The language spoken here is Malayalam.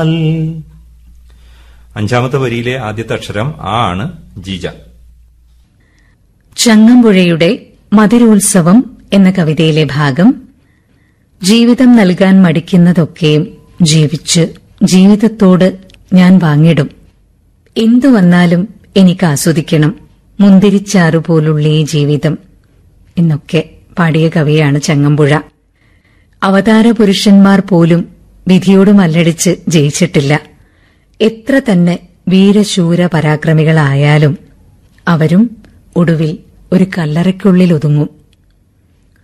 അഞ്ചാമത്തെ വരിയിലെ ആദ്യത്തെ അക്ഷരം ആ ആണ് ജീജ ചങ്ങമ്പുഴയുടെ മധുരോത്സവം എന്ന കവിതയിലെ ഭാഗം ജീവിതം നൽകാൻ മടിക്കുന്നതൊക്കെയും ജീവിച്ച് ജീവിതത്തോട് ഞാൻ വാങ്ങിടും എന്തു വന്നാലും എനിക്ക് ആസ്വദിക്കണം മുന്തിരിച്ചാറു പോലുള്ള ഈ ജീവിതം എന്നൊക്കെ പാടിയ കവിയാണ് ചങ്ങമ്പുഴ അവതാര പുരുഷന്മാർ പോലും വിധിയോട് മല്ലടിച്ച് ജയിച്ചിട്ടില്ല എത്ര തന്നെ വീരശൂര പരാക്രമികളായാലും അവരും ഒടുവിൽ ഒരു കല്ലറയ്ക്കുള്ളിൽ ഒതുങ്ങും